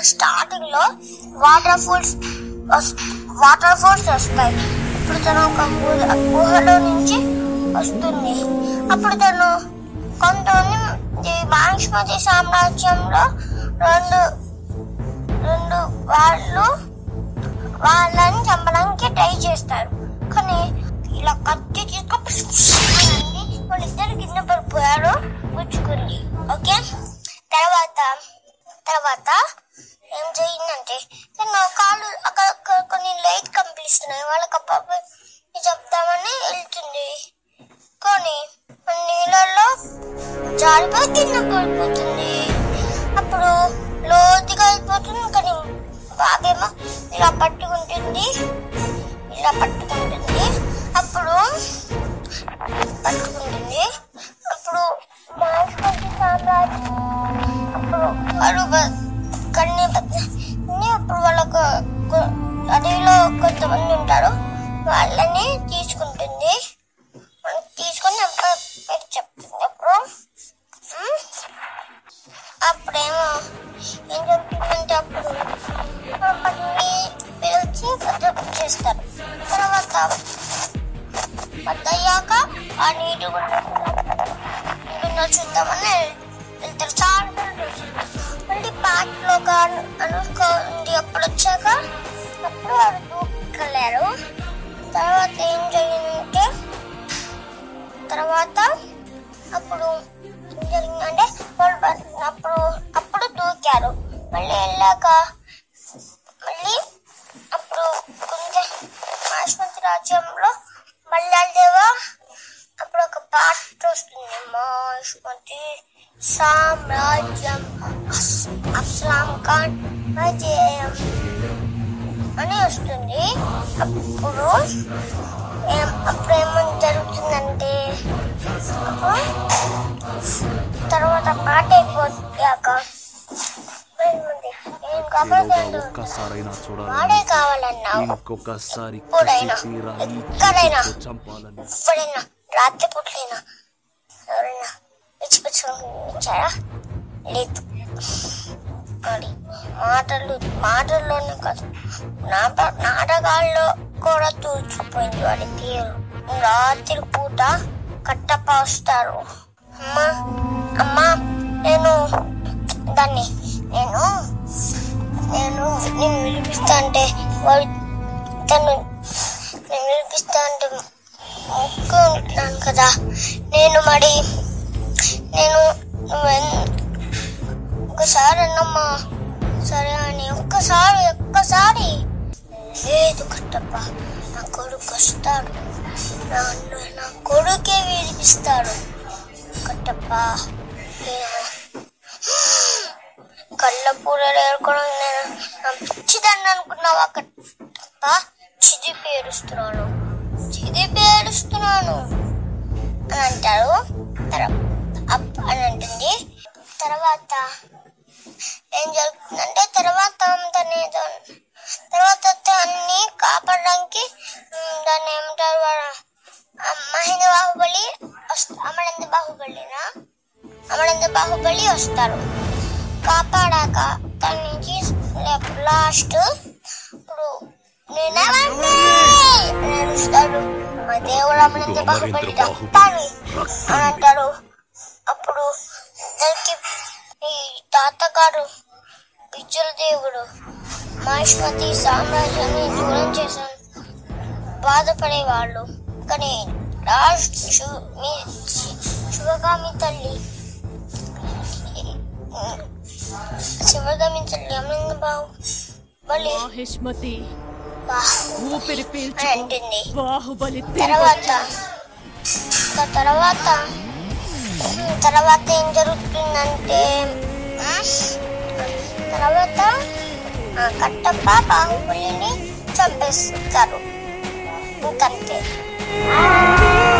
Starting లో water falls water falls వస్తాయి ఇప్పుడు తను ఒక గుహ- గుహలో నుంచి వస్తుంది అప్పుడు తను కొంతమంది ఈ బాష్మతి సామ్రాజ్యంలో రెండు రెండు వాళ్ళు వాళ్ళని చంపడానికి ట్రై చేస్తారు కానీ ఇలా కత్తి తీసుకొని వాళ్ళిద్దరు కింద పడిపోయారు గుచ్చుకుంది ఓకే తర్వాత తర్వాత ఏం జరిగిందంటే నేను కాళ్ళు అక్కడ అక్కడ కొన్ని లైట్ కనిపిస్తున్నాయి వాళ్ళకి అబ్బాయి చెప్తామని వెళ్తుంది కానీ ఆ నీళ్ళల్లో జారిపోయి కింద పడిపోతుంది అప్పుడు లోతుగా అయిపోతుంది కానీ బాగేమో ఇలా పట్టుకుంటుంది ఇలా పట్టుకుంటుంది అప్పుడు పట్టుకుంటుంది అప్పుడు మహేశ్వరి సామ్రాజ్యం అప్పుడు వాళ్ళు బ- కన్నీ పత్ని అప్పుడు వాళ్ళకు కొ- అడవిలో కొంతమంది ఉంటారు వాళ్ళని తీసుకుంటుంది వాళ్ళని తీసుకొని అప్పుడు పెట్టి చెప్తుంది అప్పుడు ఉమ్, అప్పుడేమో ఏం జరుగుతుందంటే అప్పుడు అప్పటిని పిలిచి పెద్ద చేస్తారు తర్వాత పెద్దయ్యాక ఆ నీటి గుండా చూద్దామని వెళ్తారు చాలా రోజులు. మళ్ళీ పాటలో అనుకోండి అప్పుడు వచ్చాక అప్పుడు వాడు దూకెళ్ళారు తర్వాత ఏం జరిగిందంటే తర్వాత అప్పుడు ఏం జరిగిందంటే వాళ్ళు బ- అప్పుడు అప్పుడు దూకారు మళ్ళీ వెళ్ళాక మళ్ళీ అప్పుడు కొంచెం మాస్మతి రాజ్యంలో మల్లాదేవా అప్పుడు ఒక పాట వస్తుంది మాస్మతి సామ్రాజ్యం అస్- అస్లాం ఖాన్ విజయం అని వస్తుంది అప్పుడు ఏం అప్పుడు ఏమని జరుగుతుందంటే అప్పుడు తర్వాత పాట అయిపోయాక ఏముంది? ఏం కాపాడుతాడు ఒక్కసారైనా చూడాలి వాడే కావాలన్నావు ఇంకొకసారి ఎప్పుడైనా కసి తీరా ఈ ఎక్కడైనా చేతితో చంపాలని ఎప్పుడైనా రాత్రి పుట్లైనా ఎవరైనా పిచ్చి పిచ్చి ఇచ్చారా లేదు మరి మాటలు మాటల్లోనే కాదు నాట నాటకాల్లో కూడా తూచిపోయింది వాడి తీరు రాత్రి పూట కట్టప్ప వస్తారు అమ్మా అమ్మా నేను దాన్ని నేను నేను నేను వినిపిస్తా అంటే వాడు తను నేను వినిపిస్తా అంటే మొక్కు ఉంటున్నాను కదా నేను మరి నేను నువ్వెన్- ఒకసారి అన్నమ్మా సరే అని ఒక్కసారి ఒక్కసారి లేదు కట్టప్ప నా కొడుకు వస్తాడు నా నా కొడుకే వినిపిస్తాడు కట్టప్ప నేను కళ్ళ పూరలు ఏరుకోవడం నేను నా పిచ్చిదాన్ని అనుకున్నావా కట్టప్ప చిది పేరుస్తున్నాను చిది పేరుస్తున్నాను అని అంటారు తర్వా- అప్ అని అంటుంది తర్వాత ఏం జరుగుతుందంటే తర్వాత దాన్ని ఏదో తర్వాత దాన్ని కాపాడడానికి ఉమ్, దాన్ని ఏమంటారు వాడు- ఆ మహేంద్ర బాహుబలి వస్త- అమరేంద్ర బాహుబలినా అమరేంద్ర బాహుబలి వస్తారు కాపాడాక దాని నుంచి లాస్ట్ ఇప్పుడు నేనేమంటే నేనుస్తాడు మా దేవుడు అమరేంద్ర బాహుబలి తప్పాలి అని అంటారు అప్పుడు దానికి ఈ తాతగారు పిచ్చుల దేవుడు మహిష్మతి సామ్రాజ్యాన్ని దూరం చేశాను బాధపడేవాళ్ళు కానీ లాస్ట్ శు- మీ శివగామి తల్లి శివగామి తల్లి అమృత బాహు బలి మాహిష్మతి బాహు ఊపిరి అని పీల్చు అంటుంది బాహుబలి తర్వాత ఇంకా తర్వాత తర్వాత ఏం జరుగుతుందంటే ఉమ్, తర్వాత ఆ కట్టప్ప బాహుబలిని చంపేస్తారు ఇంకంతే